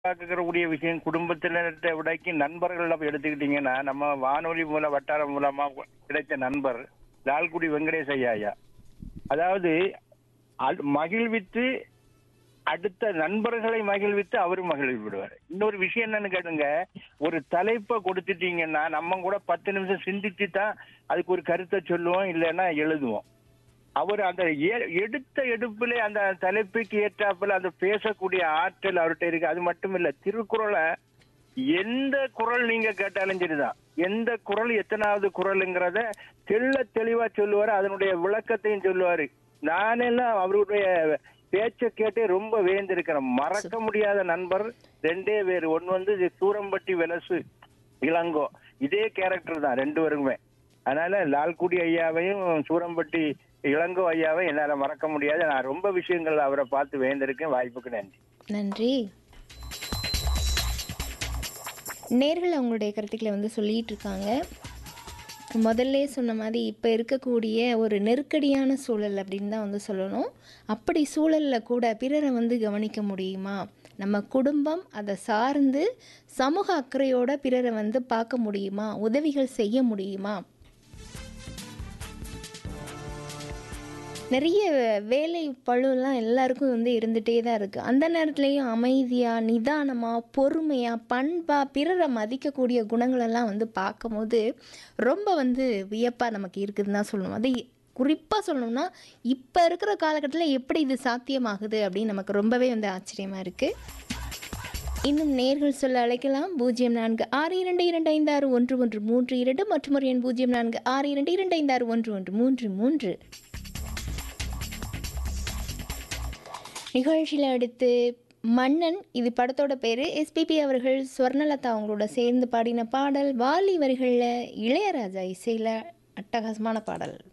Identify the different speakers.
Speaker 1: பார்க்கக்கூடிய விஷயம் குடும்பத்தினர்கிட்ட விடைக்கு நண்பர்கள் அப்ப எடுத்துக்கிட்டீங்கன்னா நம்ம வானொலி மூலம் வட்டாரம் மூலமா கிடைத்த நண்பர் லால்குடி வெங்கடேஷ் ஐயா ஐயா அதாவது அல்- மகிழ்வித்து அடுத்த நண்பர்களை மகிழ்வித்து அவரும் மகிழ்வி விடுவார் இன்னொரு விஷயம் என்னன்னு கேட்டுங்க ஒரு தலைப்பை கொடுத்துட்டீங்கன்னா நம்ம கூட பத்து நிமிஷம் சிந்திச்சு தான் அதுக்கு ஒரு கருத்தை சொல்லுவோம் இல்லைன்னா எழுதுவோம் அவர் அந்த ஏ- எடுத்த எடுப்பிலே அந்த தலைப்புக்கு ஏற்றாப்புல அந்த பேசக்கூடிய ஆற்றல் அவர்கிட்ட இருக்கு அது மட்டும் இல்ல திருக்குறளை எந்த குரல் நீங்க கேட்டாலும் சரிதான் எந்த குரல் எத்தனாவது குரலுங்கிறத தெள்ள தெளிவா சொல்லுவாரு அதனுடைய விளக்கத்தையும் சொல்லுவாரு நானெல்லாம் அவருடைய பேச்சை கேட்டே ரொம்ப வேந்திருக்கிறேன் மறக்க முடியாத நண்பர் ரெண்டே பேர் ஒன்னு வந்து இது சூரம்பட்டி வெலசு இளங்கோ இதே கேரக்டர் தான் ரெண்டு பேருக்குமே அதனால லால்குடி ஐயாவையும் சூரம்பட்டி இளங்கோ ஐயாவை என்னால மறக்க முடியாது நான் ரொம்ப விஷயங்கள் அவரை பார்த்து வேந்திருக்கேன் வாய்ப்புக்கு நன்றி
Speaker 2: நன்றி நேர்கள் அவங்களுடைய கருத்துக்களை வந்து சொல்லிட்டு இருக்காங்க முதல்ல சொன்ன மாதிரி இப்போ இருக்கக்கூடிய ஒரு நெருக்கடியான சூழல் அப்படின்னு தான் வந்து சொல்லணும் அப்படி சூழலில் கூட பிறரை வந்து கவனிக்க முடியுமா நம்ம குடும்பம் அதை சார்ந்து சமூக அக்கறையோட பிறரை வந்து பார்க்க முடியுமா உதவிகள் செய்ய முடியுமா நிறைய வேலை பழுலாம் எல்லாருக்கும் வந்து இருந்துகிட்டே தான் இருக்குது அந்த நேரத்துலையும் அமைதியாக நிதானமாக பொறுமையாக பண்பாக பிறரை மதிக்கக்கூடிய குணங்களெல்லாம் வந்து பார்க்கும்போது ரொம்ப வந்து வியப்பாக நமக்கு இருக்குதுன்னு தான் சொல்லணும் அது குறிப்பாக சொல்லணும்னா இப்போ இருக்கிற காலகட்டத்தில் எப்படி இது சாத்தியமாகுது அப்படின்னு நமக்கு ரொம்பவே வந்து ஆச்சரியமாக இருக்குது இன்னும் நேர்கள் சொல்ல அழைக்கலாம் பூஜ்ஜியம் நான்கு ஆறு இரண்டு இரண்டு ஐந்து ஆறு ஒன்று ஒன்று மூன்று இரண்டு மற்றும் ஒரு எண் பூஜ்ஜியம் நான்கு ஆறு இரண்டு இரண்டு ஐந்து ஆறு ஒன்று ஒன்று மூன்று மூன்று நிகழ்ச்சியில் அடுத்து மன்னன் இது படத்தோட பேர் எஸ்பிபி அவர்கள் ஸ்வர்ணலதா அவங்களோட சேர்ந்து பாடின பாடல் வாலி வரிகளில் இளையராஜா இசையில் அட்டகாசமான பாடல்